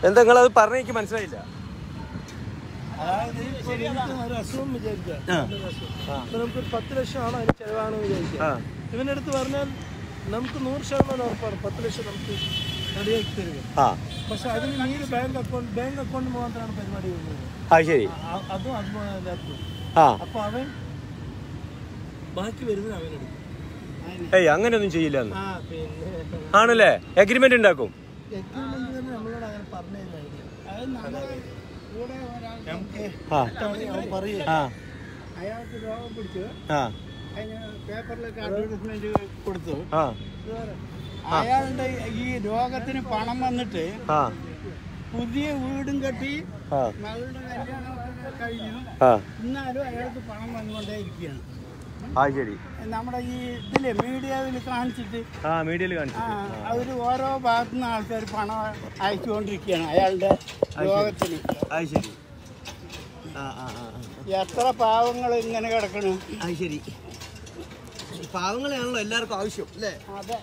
എന്താ നിങ്ങളത് പറഞ്ഞ എനിക്ക് മനസ്സിലായില്ല അതായത് ഇപ്പൊ എനിക്ക് ഒരു അസുഖം വിചാരിക്കാം ആ. ഒരു അസുഖം. ഇപ്പൊ നമുക്കൊരു പത്ത് ലക്ഷമാണ് അതിന് ചെലവാണെന്ന് വിചാരിക്കാം ആ ഇവന്റെ അടുത്ത് പറഞ്ഞാൽ നമുക്ക് നൂറ് ശതമാനം ഉറപ്പാണ് പത്ത് ലക്ഷം നമുക്ക് റെഡിയാക്കി തരിക ആ പക്ഷെ അതിന് നീര് ബാങ്ക് അക്കൗണ്ട് ബാങ്ക് അക്കൗണ്ട് മാത്രമാണ് പരിപാടി വരുന്നത് അത് ശരി ആ- അതും അതും ആ അപ്പൊ അവൻ ബാക്കി വരുന്നത് അവനെടുക്കും ഏയ് അങ്ങനെയൊന്നും ചെയ്യില്ല എന്ന് ആ പിന്നെ ആണല്ലേ എഗ്രിമെന്റ് ഉണ്ടാക്കും എഗ്രിമെന്റ് തന്നെ നമ്മളോട് അങ്ങനെ പറഞ്ഞു അത് നമ്മളെ കൂടെ നമുക്ക് ആ അവൻ പറയും ആ അയാൾക്ക് രോഗം പിടിച്ചു ആ അതിന് പേപ്പറിലൊക്കെ അഡ്വർടൈസ്മെന്റ് കൊടുത്തു ആ അയാളുടെ ഈ രോഗത്തിന് പണം വന്നിട്ട് ആ പുതിയ വീടും കെട്ടി ആ മകളുടെ കല്യാണമൊക്കെ കഴിഞ്ഞു ആ എന്നാലും അയാൾക്ക് പണം വന്നുകൊണ്ടേ ഇരിക്കുകയാണ് അത് ശരി നമ്മുടെ ഈ ഇതിലെ മീഡിയയിൽ കാണിച്ചിട്ട് ആ മീഡിയയിൽ ആ, കാണിച്ചു അവര് ഓരോ ഭാഗത്തു നിന്ന് ആൾക്കാർ പണം അയച്ചുകൊണ്ടിരിക്കുകയാണ് അയാളുടെ രോഗത്തിന് അത് ശരി ആ ആ ആ എത്ര പാവങ്ങൾ ഇങ്ങനെ കിടക്കണു അത് ശരി പാവങ്ങളെയാണല്ലോ എല്ലാവർക്കും ആവശ്യം അല്ലേ അതെ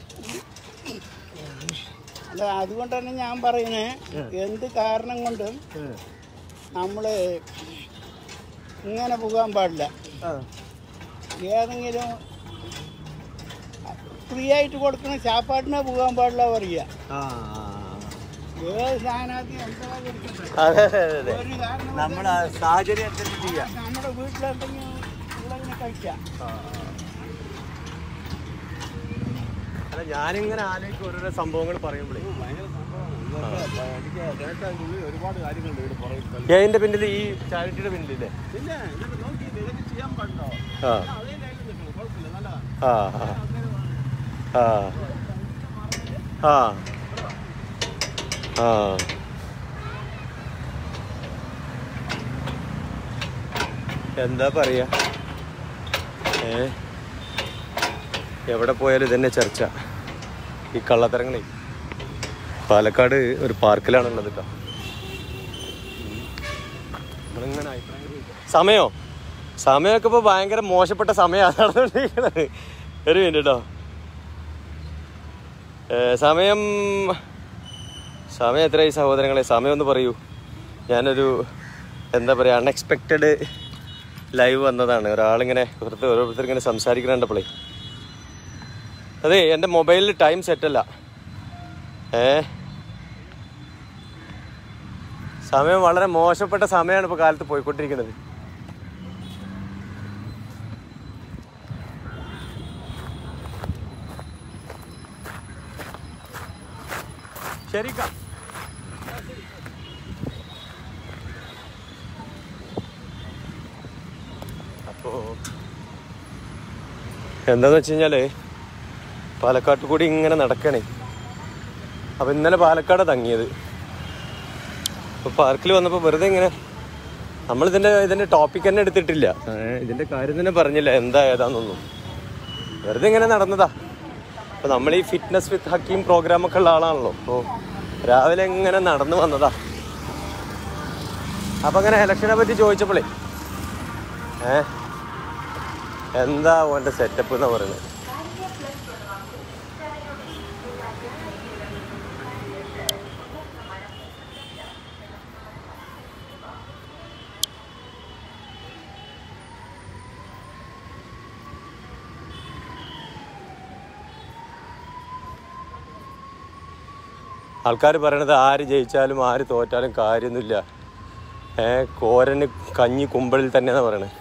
അല്ല അതുകൊണ്ട് തന്നെ ഞാൻ പറയുന്നത് എന്ത് കാരണം കൊണ്ടും നമ്മൾ ഇങ്ങനെ പോകാൻ പാടില്ല ഏതെങ്കിലും ഫ്രീ ആയിട്ട് കൊടുക്കുന്ന ചാപ്പാട്ടിനെ പോകാൻ പാടില്ല പറയുക ആ ഏത് സ്ഥാനാർത്ഥി എന്താ കൊടുക്കട്ടെ അതെ അതെ അതെ ഒരു കാരണം നമ്മൾ സാഹചര്യം അനുസരിച്ച് ചെയ്യാം നമ്മുടെ വീട്ടിലെന്തെങ്കിലും ഉള്ളതിനെ കഴിക്കാം അല്ല ഞാനിങ്ങനെ ആലോചിക്കും ഓരോരോ സംഭവങ്ങൾ പറയുമ്പോഴേ ഒരുപാട് കാര്യങ്ങളുണ്ട് ഇവിടെ പുറകിൽ ഏതിന്റെ പിന്നിൽ ഈ ചാരിറ്റിയുടെ പിന്നിലല്ലേ പിന്നെ ഇതൊക്കെ നോക്കി ഇതൊക്കെ ചെയ്യാൻ പാടുണ്ടോ ആ അതേ ലൈനിൽ നിൽക്കണം കുഴപ്പമില്ല നല്ലതാ ആ ആ ആ ആ എന്താ പറയാ ഏ എവിടെ പോയാലും ഇതന്നെ ചർച്ച ഈ കള്ളത്തരങ്ങളെ പാലക്കാട് ഒരു പാർക്കിലാണുള്ളത് കേട്ടോ നമ്മളിങ്ങനെ അഭിപ്രായം ചോദിക്കാം. സമയോ സമയമൊക്കെ ഇപ്പോൾ ഭയങ്കര മോശപ്പെട്ട സമയമാണ് നടന്നുകൊണ്ടിരിക്കുന്നത് ഒരു മിനിറ്റ് കേട്ടോ ഏ, സമയം സമയം എത്രയായി സഹോദരങ്ങളെ സമയം ഒന്ന് പറയൂ ഞാനൊരു എന്താ പറയുക അൺഎക്സ്പെക്റ്റഡ് ലൈവ് വന്നതാണ് ഒരാളിങ്ങനെ വെറുതെ ഓരോരുത്തർ ഇങ്ങനെ സംസാരിക്കണപ്പോളേ അതെ എൻ്റെ മൊബൈലിൽ ടൈം സെറ്റല്ല ഏ സമയം വളരെ മോശപ്പെട്ട സമയമാണ് ഇപ്പോൾ കാലത്ത് പോയിക്കൊണ്ടിരിക്കുന്നത് ശരിക്ക അപ്പോ എന്താന്ന് വെച്ച് കഴിഞ്ഞാല് പാലക്കാട്ട് കൂടി ഇങ്ങനെ നടക്കണേ അപ്പൊ ഇന്നലെ പാലക്കാട് തങ്ങിയത് അപ്പൊ പാർക്കിൽ വന്നപ്പോ വെറുതെ ഇങ്ങനെ നമ്മൾ ഇതിന്റെ ഇതിന്റെ ടോപ്പിക് തന്നെ എടുത്തിട്ടില്ല ഏ, ഇതിന്റെ കാര്യം തന്നെ പറഞ്ഞില്ല എന്താ ഏതാന്നൊന്നും വെറുതെ ഇങ്ങനെ നടന്നതാ അപ്പൊ നമ്മൾ ഈ ഫിറ്റ്നസ് വിത്ത് ഹക്കീം പ്രോഗ്രാം ഒക്കെ ഉള്ള ആളാണല്ലോ അപ്പോ രാവിലെ ഇങ്ങനെ നടന്നു വന്നതാ അപ്പൊ അങ്ങനെ ഇലക്ഷനെ പറ്റി ചോദിച്ചപ്പോളേ ഏ എന്താ ഓന്റെ സെറ്റപ്പ് എന്നാ പറയുന്നത് ആൾക്കാർ പറയണത് ആര് ജയിച്ചാലും ആര് തോറ്റാലും കാര്യമൊന്നുമില്ല ഏ കോരന് കഞ്ഞി കുമ്പളിൽ തന്നെയാണ് പറയണത്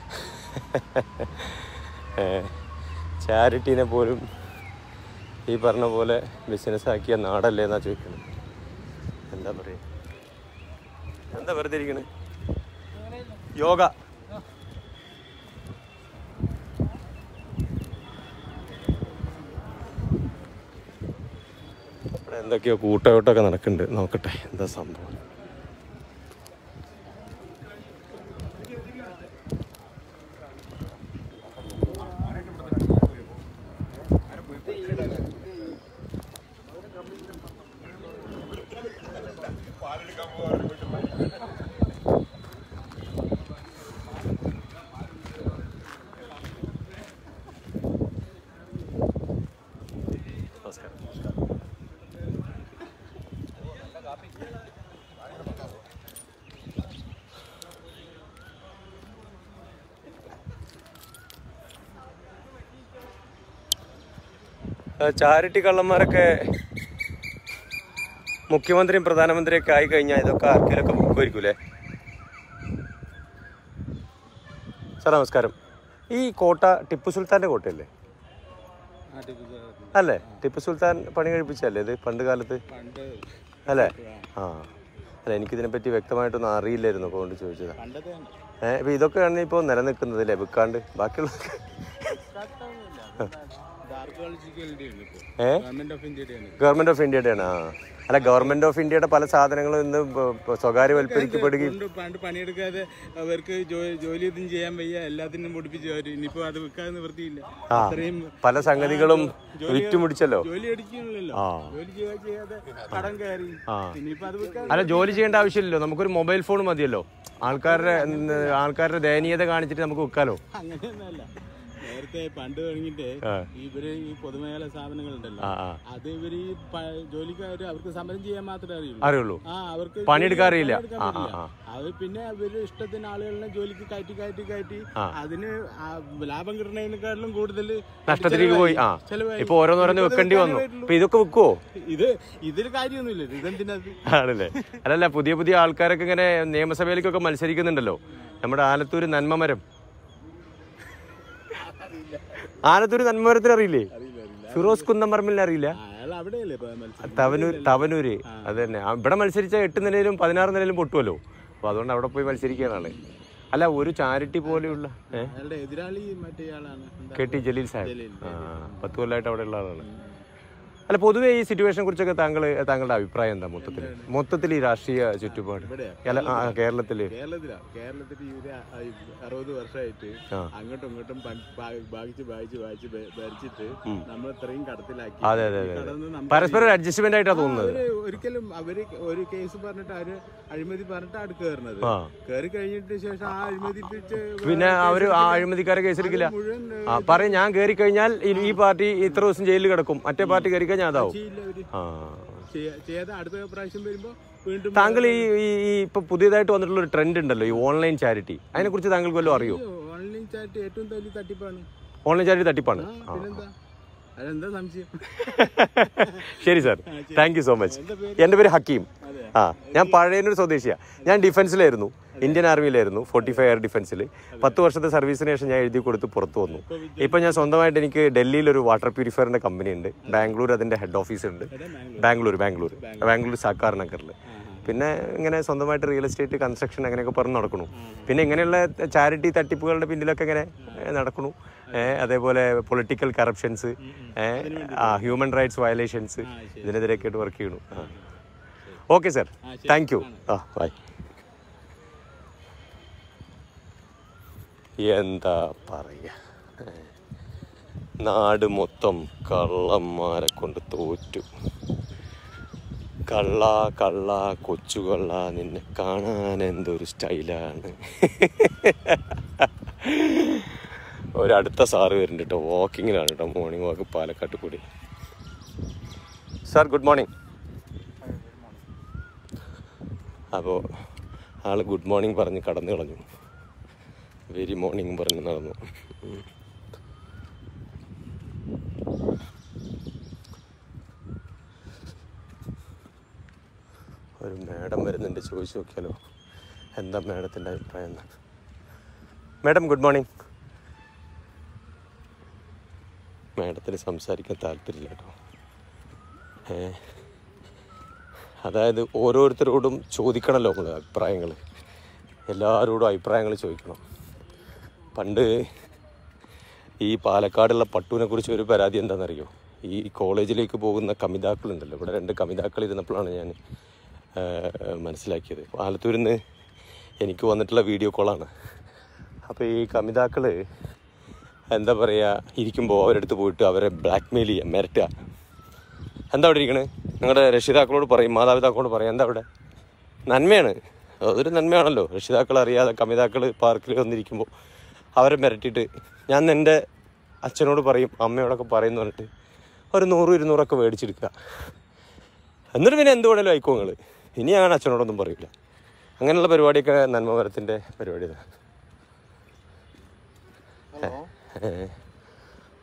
ഏ ചാരിറ്റീനെ പോലും ഈ പറഞ്ഞ പോലെ ബിസിനസ് ആക്കിയ നാടല്ലേ എന്നാ ചോദിക്കുന്നത് എന്താ പറയുക എന്താ വെറുതെ ഇരിക്കണേ യോഗ ഇവിടെ എന്തൊക്കെയോ കൂട്ടയോട്ടൊക്കെ നടക്കുന്നുണ്ട് നോക്കട്ടെ എന്താ സംഭവം നമസ്കാരം ചാരിറ്റി കള്ളന്മാരൊക്കെ മുഖ്യമന്ത്രിയും പ്രധാനമന്ത്രിയൊക്കെ ആയി കഴിഞ്ഞാൽ ഇതൊക്കെ ആർക്കെങ്കിലൊക്കെ ബുക്കുമായിരിക്കൂലേ സാർ നമസ്കാരം ഈ കോട്ട ടിപ്പു സുൽത്താൻ്റെ കോട്ടയല്ലേ അല്ലേ ടിപ്പു സുൽത്താൻ പണി കഴിപ്പിച്ചല്ലേ ഇത് പണ്ട് കാലത്ത് പണ്ട് അല്ലേ ആ അല്ല എനിക്കിതിനെപ്പറ്റി വ്യക്തമായിട്ടൊന്നും അറിയില്ലായിരുന്നു അപ്പോൾ കൊണ്ട് ചോദിച്ചതാണ് പണ്ടത്തെ ഏഹ് ഇപ്പം ഇതൊക്കെയാണ് ഇപ്പോൾ നിലനിൽക്കുന്നത് അല്ലേ വിൽക്കാണ്ട് ബാക്കിയുള്ള ഡാർക്ക് ക്വാളിറ്റിക്ക് ഏ ഗവൺമെന്റ് ഓഫ് ഇന്ത്യയുടെയാണ് ഗവൺമെന്റ് ഓഫ് ഇന്ത്യയുടെയാണ് ആ അല്ല ഗവൺമെന്റ് ഓഫ് ഇന്ത്യയുടെ പല സാധനങ്ങളും ഇന്ന് ബ- ബ- സ്വകാര്യവൽക്കരിക്കപ്പെടുകയും കൊണ്ട് പണ്ട് പണിയെടുക്കാതെ അവർക്ക് ജോ- ജോലി ഒന്നും ചെയ്യാൻ വയ്യ എല്ലാത്തിനും പൊടിപ്പിച്ചു അവര് ഇനിയിപ്പോ അത് വിൽക്കാതെ നിവൃത്തിയില്ല ആ അത്രയും പല സംഗതികളും വിറ്റുമുടിച്ചല്ലോ ജോലി അടിക്കണില്ലല്ലോ ആ. ജോലി ചെയ്യാ- ചെയ്യാതെ കടം കയറി ആ. ഇനിയിപ്പോ അത് വിൽക്കാൻ അല്ല ജോലി ചെയ്യേണ്ട ആവശ്യമില്ലല്ലോ നമുക്കൊരു മൊബൈൽ ഫോൺ മതിയല്ലോ ആൾക്കാരുടെ ഉം, ആൾക്കാരുടെ ദയനീയത കാണിച്ചിട്ട് നമുക്ക് വിൽക്കാലോ അങ്ങനെയൊന്നുമല്ല നേരത്തെ പണ്ട് തുടങ്ങിയിട്ട് ആ. ഇവര് ഈ പൊതുമേഖല സ്ഥാപനങ്ങളുണ്ടല്ലോ ആ ആ അത് ഇവര് ഈ പ- ജോലിക്കാര് അവർക്ക് സമരം ചെയ്യാൻ മാത്രമേ അറിയുള്ളൂ അറിയുള്ളൂ ആ അവർക്ക് പണിയെടുക്കാൻ അറിയില്ല. പണിയെടുക്കാൻ ആ, അറിയില്ല. ആ, അത് പിന്നെ അവര് ഇഷ്ടത്തിന് ആളുകളെ ജോലിക്ക് കയറ്റി കയറ്റി കയറ്റി ആ. അതിന് ആ ലാഭം കിട്ടുന്നതിനെക്കാട്ടിലും കൂടുതൽ നഷ്ടത്തിലേക്ക് പോയി ആ ചെലവായി ഇപ്പൊ ഓരോന്നോരോന്ന് വെക്കേണ്ടി വന്നു ഇപ്പൊ ഇതൊക്കെ വിൽക്കുവോ ഇത് ഇതിൽ കാര്യമൊന്നുമില്ല ഇതെന്തിനത് ആണല്ലേ അല്ലല്ല പുതിയ പുതിയ ആൾക്കാരൊക്കെ ഇങ്ങനെ നിയമസഭയിലേക്കൊക്കെ മത്സരിക്കുന്നുണ്ടല്ലോ നമ്മുടെ ആലത്തൂര് നന്മമരം ആലത്തൂര് നന്മമരത്തിന് അറിയില്ലേ ഫിറോസ് കുന്നമറമ്മിലിനെ അറിയില്ല അയാൾ അവിടെയല്ലേ ഇപ്പൊ മത്സരം തവനൂർ തവനൂര് അത് തന്നെ ആ, ഇവിടെ മത്സരിച്ച എട്ട് നിലയിലും പതിനാറ് നിലയിലും പൊട്ടുമല്ലോ അപ്പൊ അതുകൊണ്ട് അവിടെ പോയി മത്സരിക്കാനാണ് അല്ല ഒരു ചാരിറ്റി പോലെയുള്ള ഏഹ് അയാളുടെ എതിരാളി മറ്റേ ആളാണ് എന്താ കെ ടി ജലീൽ സാഹിബ് ജലീൽ, ആ പത്ത് കൊല്ലമായിട്ട് അവിടെ ഉള്ള ആളാണ് അല്ല പൊതുവെ ഈ സിറ്റുവേഷനെ കുറിച്ചൊക്കെ താങ്കൾ താങ്കളുടെ അഭിപ്രായം എന്താ മൊത്തത്തിൽ മൊത്തത്തിൽ ഈ രാഷ്ട്രീയ ചുറ്റുപാട് ഇവിടെയാ? അല്ല ആ കേരളത്തില് കേരളത്തിലാ കേരളത്തിൽ ഈ ഒരു അ- അ- അറുപത് വർഷമായിട്ട് ആ. അങ്ങോട്ടും ഇങ്ങോട്ടും പ- ഭാ- ഭാഗിച്ച് ഭാഗിച്ച് ഭാഗിച്ച് ഭ- ഭരിച്ചിട്ട് നമ്മൾ ഇത്രയും കടത്തിലാക്കി അതെ, അതെ, ഈ കടന്ന് നമ്മൾ പരസ്പരം ഒരു അഡ്ജസ്റ്റ്മെന്റ് ആയിട്ടാണ് തോന്നുന്നത് അവര് ഒരിക്കലും അവര് ഒരു കേസ് പറഞ്ഞിട്ട് അവര് അഴിമതി പറഞ്ഞിട്ട് അടുത്ത് കയറുന്നത് ആ കയറി കഴിഞ്ഞിട്ട് ശേഷം ആ അഴിമതി പിടിച്ച് പിന്നെ അവര് ആ അഴിമതിക്കാരെ കേസെടുക്കില്ല മുഴുവൻ ആ പറയും ഞാൻ കയറി കഴിഞ്ഞാൽ ഈ- ഈ പാർട്ടി ഇത്ര ദിവസം ജയിലിൽ കിടക്കും മറ്റേ പാർട്ടി കയറി കഴിഞ്ഞാൽ അതാവും ചെയ്യില്ല അവര് ആ ചെയ്യാ- ചെയ്യാതെ അടുത്ത പ്രാവശ്യം വരുമ്പോ വീണ്ടും താങ്കൾ ഈ ഈ ഈ ഇപ്പൊ പുതിയതായിട്ട് വന്നിട്ടുള്ള ഒരു ട്രെൻഡ് ഉണ്ടല്ലോ ഈ ഓൺലൈൻ ചാരിറ്റി അതിനെ കുറിച്ച് താങ്കൾക്ക് വല്ലതും അറിയോ ഓൺലൈൻ ചാറ്റ് ഏറ്റവും വലിയ തട്ടിപ്പാണ് ഓൺലൈൻ ചാരിറ്റി തട്ടിപ്പാണ് ആ, പിന്നെന്താ അതെന്താ സംശയം ശരി sir thank you so much എൻ്റെ പേര് ഹക്കീം അതെ. ആ ഞാൻ പഴയനൂർ സ്വദേശിയാണ് ഞാൻ ഡിഫൻസിലായിരുന്നു ഇന്ത്യൻ ആർമിയിലായിരുന്നു ഫോർട്ടി ഫൈവ് എയർ ഡിഫൻസിൽ പത്ത് വർഷത്തെ സർവീസിന് ശേഷം ഞാൻ എഴുതി കൊടുത്ത് പുറത്തു വന്നു ഇപ്പം ഞാൻ സ്വന്തമായിട്ട് എനിക്ക് ഡൽഹിയിൽ ഒരു വാട്ടർ പ്യൂരിഫയറിൻ്റെ കമ്പനി ഉണ്ട് ബാംഗ്ലൂർ അതിൻ്റെ ഹെഡ് ഓഫീസ് ഉണ്ട് ബാംഗ്ലൂർ ബാംഗ്ലൂർ ബാംഗ്ലൂർ സാക്കാർ നഗറിൽ പിന്നെ ഇങ്ങനെ സ്വന്തമായിട്ട് റിയൽ എസ്റ്റേറ്റ് കൺസ്ട്രക്ഷൻ അങ്ങനെയൊക്കെ പറഞ്ഞ് നടക്കണു പിന്നെ ഇങ്ങനെയുള്ള ചാരിറ്റി തട്ടിപ്പുകളുടെ പിന്നിലൊക്കെ ഇങ്ങനെ ഏ, നടക്കണു ഏ, അതേപോലെ പൊളിറ്റിക്കൽ കറപ്ഷൻസ് ആ ഹ്യൂമൻ റൈറ്റ്സ് വയലേഷൻസ് ഇതിനെതിരെയൊക്കെ ആയിട്ട് വർക്ക് ചെയ്യണു ഓക്കെ സാർ താങ്ക് യു ആ ബൈ എന്താ പറയുക നാട് മൊത്തം കള്ളന്മാരെ കൊണ്ട് തോറ്റു കള്ള കള്ള കൊച്ചു കള്ള നിന്നെ കാണാൻ എന്തൊരു സ്റ്റൈലാണ് ഒരടുത്ത സാറ് വരുന്നുണ്ട് കേട്ടോ വാക്കിങ്ങിലാണ് കേട്ടോ മോർണിംഗ് വാക്ക് പാലക്കാട്ട് കൂടി സാർ ഗുഡ് മോർണിംഗ് അപ്പോൾ ആൾ ഗുഡ് മോർണിംഗ് പറഞ്ഞ് കടന്നു കളഞ്ഞു വെരി മോർണിംഗ് പറഞ്ഞ് നടന്നു ഉം. ഒരു മാഡം വരുന്നുണ്ട് ചോദിച്ചു നോക്കിയാലോ എന്താ മാഡത്തിൻ്റെ അഭിപ്രായം എന്ന് മാഡം ഗുഡ് മോർണിംഗ് മാഡത്തിന് സംസാരിക്കാൻ താല്പര്യമില്ല കേട്ടോ ഏ അതായത് ഓരോരുത്തരോടും ചോദിക്കണമല്ലോ നമ്മൾ അഭിപ്രായങ്ങൾ എല്ലാവരോടും അഭിപ്രായങ്ങൾ ചോദിക്കണം പണ്ട് ഈ പാലക്കാടുള്ള പട്ടുവിനെ കുറിച്ച് ഒരു പരാതി എന്താണെന്നറിയോ ഈ കോളേജിലേക്ക് പോകുന്ന കമിതാക്കളുണ്ടല്ലോ ഇവിടെ രണ്ട് കമിതാക്കൾ ഇരുന്നപ്പോഴാണ് ഞാൻ ആ, മനസ്സിലാക്കിയത് ആലത്തൂരിൽ നിന്ന് എനിക്ക് വന്നിട്ടുള്ള വീഡിയോ കോളാണ് അപ്പോൾ ഈ കമിതാക്കൾ എന്താ പറയുക ഇരിക്കുമ്പോൾ അവരെടുത്ത് പോയിട്ട് അവരെ ബ്ലാക്ക് മെയിൽ ചെയ്യുക മിരട്ടുക എന്താ അവിടെ ഇരിക്കണേ നിങ്ങളുടെ രക്ഷിതാക്കളോട് പറയും മാതാപിതാക്കളോട് പറയും എന്താ അവിടെ നന്മയാണ് അതൊരു നന്മയാണല്ലോ രക്ഷിതാക്കൾ അറിയാതെ കമിതാക്കൾ പാർക്കിൽ വന്നിരിക്കുമ്പോൾ അവരെ മിരട്ടിയിട്ട് ഞാൻ എൻ്റെ അച്ഛനോട് പറയും അമ്മയോടൊക്കെ പറയുന്നു പറഞ്ഞിട്ട് ഒരു നൂറ് ഇരുന്നൂറൊക്കെ മേടിച്ചെടുക്കുക എന്നിട്ട് പിന്നെ എന്ത് വേണേലും അയക്കും നിങ്ങൾ ഇനി ഞാൻ അച്ഛനോടൊന്നും പറയില്ല അങ്ങനെയുള്ള പരിപാടിയൊക്കെ നന്മമരത്തിൻ്റെ പരിപാടിയാണ്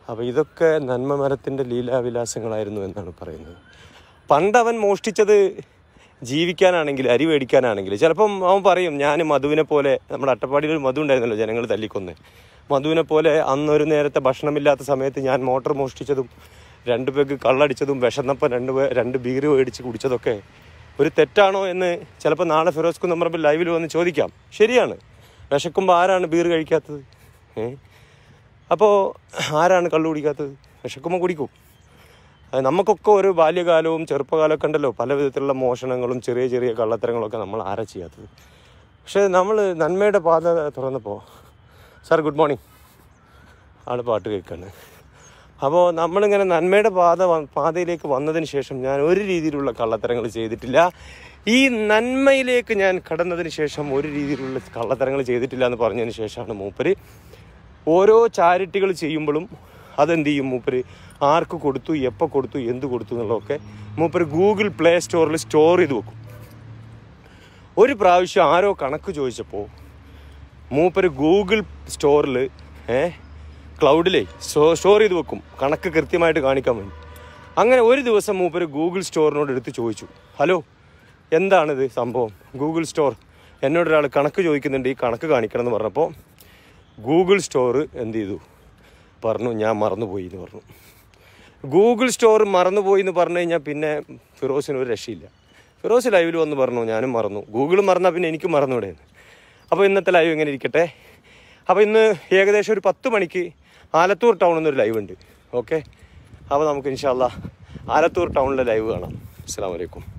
അപ്പോൾ ഇതൊക്കെ നന്മ മരത്തിൻ്റെ ലീലാവിലാസങ്ങളായിരുന്നു എന്നാണ് പറയുന്നത് പണ്ട് അവൻ മോഷ്ടിച്ചത് ജീവിക്കാനാണെങ്കിൽ അരി മേടിക്കാനാണെങ്കിൽ ചിലപ്പം അവൻ പറയും ഞാൻ മധുവിനെ പോലെ നമ്മുടെ അട്ടപ്പാടിയിൽ ഒരു മധു ഉണ്ടായിരുന്നല്ലോ ജനങ്ങൾ തല്ലിക്കൊന്ന് മധുവിനെ പോലെ അന്നൊരു നേരത്തെ ഭക്ഷണമില്ലാത്ത സമയത്ത് ഞാൻ മോട്ടോർ മോഷ്ടിച്ചതും രണ്ട് പേർക്ക് കള്ളടിച്ചതും വിശന്നപ്പം രണ്ട് പേ രണ്ട് ബീറ് മേടിച്ച് കുടിച്ചതൊക്കെ ഒരു തെറ്റാണോ എന്ന് ചിലപ്പോൾ നാളെ ഫിറോസ് കുന്നമ്പ്രമ്പിൽ ലൈവിൽ വന്ന് ചോദിക്കാം ശരിയാണ് വിശക്കുമ്പോൾ ആരാണ് ബീറ് കഴിക്കാത്തത് ഏ അപ്പോൾ ആരാണ് കള്ളു കുടിക്കാത്തത് വിശക്കുമ്പോൾ കുടിക്കും അത് നമുക്കൊക്കെ ഒരു ബാല്യകാലവും ചെറുപ്പകാലമൊക്കെ ഉണ്ടല്ലോ പല വിധത്തിലുള്ള മോഷണങ്ങളും ചെറിയ ചെറിയ കള്ളത്തരങ്ങളൊക്കെ നമ്മൾ ആരാ ചെയ്യാത്തത് പക്ഷേ നമ്മൾ നന്മയുടെ പാത തുറന്നപ്പോൾ സാർ ഗുഡ് മോർണിംഗ് ആൾ പാട്ട് കേൾക്കാണ് അപ്പോൾ നമ്മളിങ്ങനെ നന്മയുടെ പാത വ- പാതയിലേക്ക് വന്നതിന് ശേഷം ഞാൻ ഒരു രീതിയിലുള്ള കള്ളത്തരങ്ങൾ ചെയ്തിട്ടില്ല ഈ നന്മയിലേക്ക് ഞാൻ കടന്നതിന് ശേഷം ഒരു രീതിയിലുള്ള കള്ളത്തരങ്ങൾ ചെയ്തിട്ടില്ല എന്ന് പറഞ്ഞതിന് ശേഷമാണ് മൂപ്പര് ഓരോ ചാരിറ്റികൾ ചെയ്യുമ്പോഴും അതെന്ത് ചെയ്യും മൂപ്പര് ആർക്ക് കൊടുത്തു എപ്പോൾ കൊടുത്തു എന്ത് കൊടുത്തു എന്നുള്ളതൊക്കെ മൂപ്പര് ഗൂഗിൾ പ്ലേ സ്റ്റോറിൽ സ്റ്റോർ ചെയ്ത് വെക്കും ഒരു പ്രാവശ്യം ആരോ കണക്ക് ചോദിച്ചപ്പോൾ മൂപ്പര് ഗൂഗിൾ സ്റ്റോറിൽ ഏ ക്ലൗഡിലെ സ്റ്റോർ ചെയ്ത് വെക്കും കണക്ക് കൃത്യമായിട്ട് കാണിക്കാൻ വേണ്ടി അങ്ങനെ ഒരു ദിവസം മൂപ്പര് ഗൂഗിൾ സ്റ്റോറിനോട് എടുത്ത് ചോദിച്ചു ഹലോ എന്താണിത് സംഭവം ഗൂഗിൾ സ്റ്റോർ എന്നോട് ഒരാൾ കണക്ക് ചോദിക്കുന്നുണ്ട് ഈ കണക്ക് കാണിക്കണം എന്ന് പറഞ്ഞപ്പോൾ ഗൂഗിൾ സ്റ്റോർ എന്ത് ചെയ്തു പറഞ്ഞു ഞാൻ മറന്നുപോയി എന്ന് പറഞ്ഞു ഗൂഗിൾ സ്റ്റോർ മറന്നുപോയി എന്ന് പറഞ്ഞു കഴിഞ്ഞാൽ പിന്നെ ഫിറോസിന് ഒരു രക്ഷയില്ല ഫിറോസ് ലൈവിൽ വന്ന് പറഞ്ഞു ഞാനും മറന്നു ഗൂഗിൾ മറന്നാൽ പിന്നെ എനിക്ക് മറന്നൂടെ അപ്പോൾ ഇന്നത്തെ ലൈവ് ഇങ്ങനെ ഇരിക്കട്ടെ അപ്പോൾ ഇന്ന് ഏകദേശം ഒരു പത്ത് മണിക്ക് ആലത്തൂർ ടൗണിൽ നിന്നൊരു ലൈവ് ഉണ്ട് ഓക്കെ അപ്പോൾ നമുക്ക് ഇൻഷാല്ല ആലത്തൂർ ടൗണിലെ ലൈവ് കാണാം അസ്സാം വലൈക്കും